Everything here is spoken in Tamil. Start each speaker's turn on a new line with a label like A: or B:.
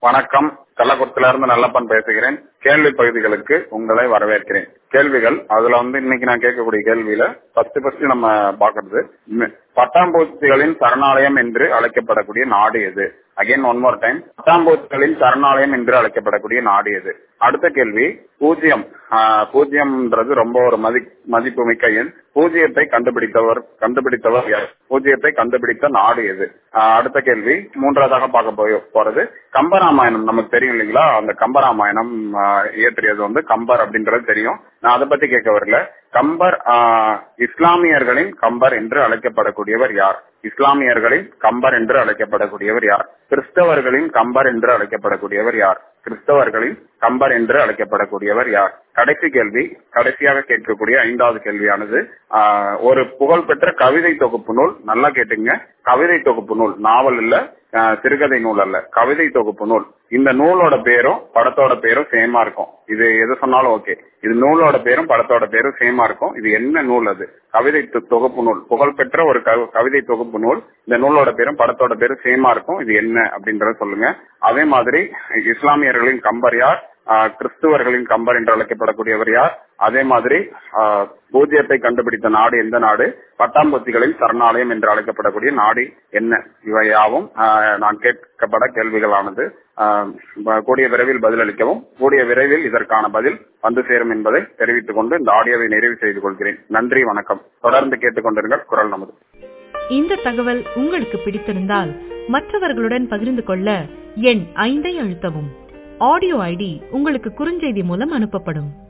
A: வணக்கம் கள்ளக்குளத்துல இருந்து நல்லப்பன் பேசுகிறேன் கேள்வி பகுதிகளுக்கு உங்களை வரவேற்கிறேன் கேள்விகள் அதுல வந்து இன்னைக்கு நான் கேட்கக்கூடிய கேள்வியில ஃபர்ஸ்ட் ஃபர்ஸ்ட் நம்ம பாக்குறது ம், பட்டாம்பூச்சிகளின் சரணாலயம் என்று அழைக்கப்படக்கூடிய நாடு எது அகைன் ஒன் மோர் டைம் பட்டாம்பூச்சிகளின் சரணாலயம் என்று அழைக்கப்படக்கூடிய நாடு எது அடுத்த கேள்வி பூஜ்ஜியம் ஆஹ், பூஜ்ஜியம்ன்றது ரொம்ப ஒரு மதி மதிப்புமிக்க எண் பூஜ்ஜியத்தை கண்டுபிடித்தவர் கண்டுபிடித்தவர் யார் பூஜ்ஜியத்தை கண்டுபிடித்த நாடு எது ஆஹ், அடுத்த கேள்வி மூன்றாவதாக பார்க்க போய் போறது கம்பராமாயணம் நமக்கு தெரியும் இல்லைங்களா அந்த கம்பராமாயணம் ஆஹ், இயற்றியது வந்து கம்பர் அப்படின்றது தெரியும் நான் அதை பத்தி கேட்க வரல கம்பர் ஆஹ், இஸ்லாமியர்களின் கம்பர் என்று அழைக்கப்படக்கூடியவர் யார் இஸ்லாமியர்களின் கம்பர் என்று அழைக்கப்படக்கூடியவர் யார் கிறிஸ்தவர்களின் கம்பர் என்று அழைக்கப்படக்கூடியவர் யார் கிறிஸ்தவர்களின் கம்பர் என்று அழைக்கப்படக்கூடியவர் யார் கடைசி கேள்வி கடைசியாக கேட்கக்கூடிய ஐந்தாவது கேள்வியானது ஆஹ், ஒரு புகழ்பெற்ற கவிதை தொகுப்பு நூல் நல்லா கேட்டுங்க கவிதை தொகுப்பு நூல் நாவல் இல்ல ஆஹ், சிறுகதை நூல் அல்ல கவிதை தொகுப்பு நூல் இந்த நூலோட பேரும் படத்தோட பேரும் சேமா இருக்கும் இது எது சொன்னாலும் ஓகே இது நூலோட பேரும் படத்தோட பேரும் சேமா இருக்கும் இது என்ன நூல் அது கவிதை தொ- தொகுப்பு நூல் புகழ்பெற்ற ஒரு கவி- கவிதை தொகுப்பு நூல் இந்த நூலோட பேரும் படத்தோட பேரும் சேமா இருக்கும் இது என்ன அப்படின்றத சொல்லுங்க அதே மாதிரி இஸ்லாமியர்களின் கம்பர் யார் ஆஹ், கிறிஸ்துவர்களின் கம்பர் என்று அழைக்கப்படக்கூடியவர் யார் அதே மாதிரி ஆஹ், பூஜ்ஜியத்தை கண்டுபிடித்த நாடு எந்த நாடு பட்டாம்பூச்சிகளின் சரணாலயம் என்று அழைக்கப்படக்கூடிய நாடு என்ன இவை யாவும் ஆஹ், நான் கேட்கப்பட கேள்விகளானது ஆஹ், கூடிய விரைவில் பதிலளிக்கவும் கூடிய விரைவில் இதற்கான பதில் வந்து சேரும் என்பதை தெரிவித்துக் கொண்டு இந்த ஆடியோவை நிறைவு செய்து கொள்கிறேன் நன்றி வணக்கம் தொடர்ந்து கேட்டுக்கொண்டிருங்கள் குரல் நமது
B: இந்த தகவல் உங்களுக்கு பிடித்திருந்தால் மற்றவர்களுடன் பகிர்ந்து கொள்ள எண் ஐந்தை அழுத்தவும் ஆடியோ ஐடி உங்களுக்கு குறுஞ்செய்தி மூலம் அனுப்பப்படும்